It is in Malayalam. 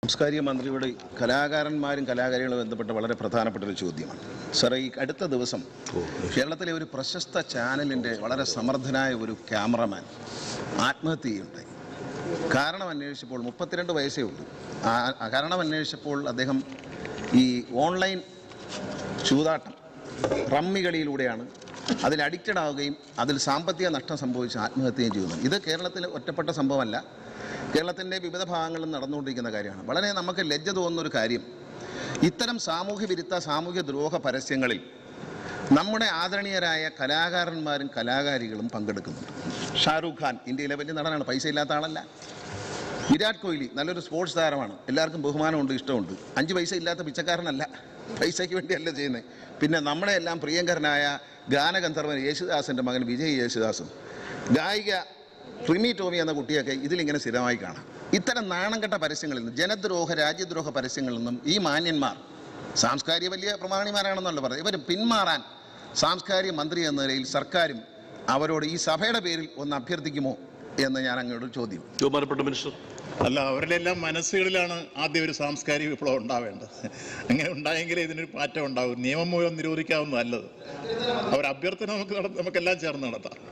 സാംസ്കാരിക മന്ത്രിയോട് കലാകാരന്മാരും കലാകാരികളും ബന്ധപ്പെട്ട വളരെ പ്രധാനപ്പെട്ട ഒരു ചോദ്യമാണ് സാറേ ഈ അടുത്ത ദിവസം കേരളത്തിലെ ഒരു പ്രശസ്ത ചാനലിൻ്റെ വളരെ സമർത്ഥനായ ഒരു ക്യാമറമാൻ ആത്മഹത്യ ചെയ്യുകയുണ്ടായി കാരണം അന്വേഷിച്ചപ്പോൾ മുപ്പത്തിരണ്ട് വയസ്സേ ഉള്ളൂ ആ ആ കാരണം അന്വേഷിച്ചപ്പോൾ അദ്ദേഹം ഈ ഓൺലൈൻ ചൂതാട്ടം റമ്മി കളിയിലൂടെയാണ് അതിൽ അഡിക്റ്റഡ് ആവുകയും അതിൽ സാമ്പത്തിക നഷ്ടം സംഭവിച്ച് ആത്മഹത്യയും ചെയ്യുന്നു ഇത് കേരളത്തിൽ ഒറ്റപ്പെട്ട സംഭവമല്ല കേരളത്തിൻ്റെ വിവിധ ഭാഗങ്ങളിൽ നടന്നുകൊണ്ടിരിക്കുന്ന കാര്യമാണ് വളരെ നമുക്ക് ലജ്ജ തോന്നുന്ന ഒരു കാര്യം ഇത്തരം സാമൂഹ്യ വിരുദ്ധ സാമൂഹ്യ ദ്രോഹ പരസ്യങ്ങളിൽ നമ്മുടെ ആദരണീയരായ കലാകാരന്മാരും കലാകാരികളും പങ്കെടുക്കുന്നുണ്ട് ഷാരൂഖ് ഖാൻ ഇന്ത്യയിലെ വലിയ നടനാണ് പൈസ ഇല്ലാത്ത ആളല്ല വിരാട് കോഹ്ലി നല്ലൊരു സ്പോർട്സ് താരമാണ് എല്ലാവർക്കും ബഹുമാനമുണ്ട് ഇഷ്ടമുണ്ട് അഞ്ച് പൈസ ഇല്ലാത്ത പിച്ചക്കാരനല്ല പൈസയ്ക്ക് വേണ്ടിയല്ല ചെയ്യുന്നത് പിന്നെ നമ്മുടെ എല്ലാം പ്രിയങ്കരനായ ഗാനഗന്ധർവൻ യേശുദാസിൻ്റെ മകൻ വിജയ് യേശുദാസും ഗായിക റിമി ടോമി എന്ന കുട്ടിയൊക്കെ ഇതിലിങ്ങനെ സ്ഥിരമായി കാണാം ഇത്തരം നാണംകെട്ട പരസ്യങ്ങളിൽ നിന്ന് ജനദ്രോഹ രാജ്യദ്രോഹ പരസ്യങ്ങളിൽ നിന്നും ഈ മാന്യന്മാർ സാംസ്കാരിക വലിയ പ്രമാണിമാരാണെന്നല്ല പറയുന്നത് ഇവർ പിന്മാറാൻ സാംസ്കാരിക മന്ത്രി എന്ന നിലയിൽ സർക്കാരും അവരോട് ഈ സഭയുടെ പേരിൽ ഒന്ന് അഭ്യർത്ഥിക്കുമോ എന്ന് ഞാൻ അങ്ങോട്ട് ചോദ്യം ബഹുമാനപ്പെട്ട മിനിസ്റ്റർ അല്ല അവരുടെ എല്ലാം മനസ്സുകളിലാണ് ആദ്യം ഒരു സാംസ്കാരിക വിപ്ലവം ഉണ്ടാവേണ്ടത് അങ്ങനെ ഉണ്ടായെങ്കിലേ ഇതിനൊരു മാറ്റം ഉണ്ടാവും നിയമം മൂലം നിരോധിക്കാവുന്നതല്ലത് അവർ അഭ്യർത്ഥന നമുക്ക് നട- നമുക്കെല്ലാം ചേർന്ന് നടത്താം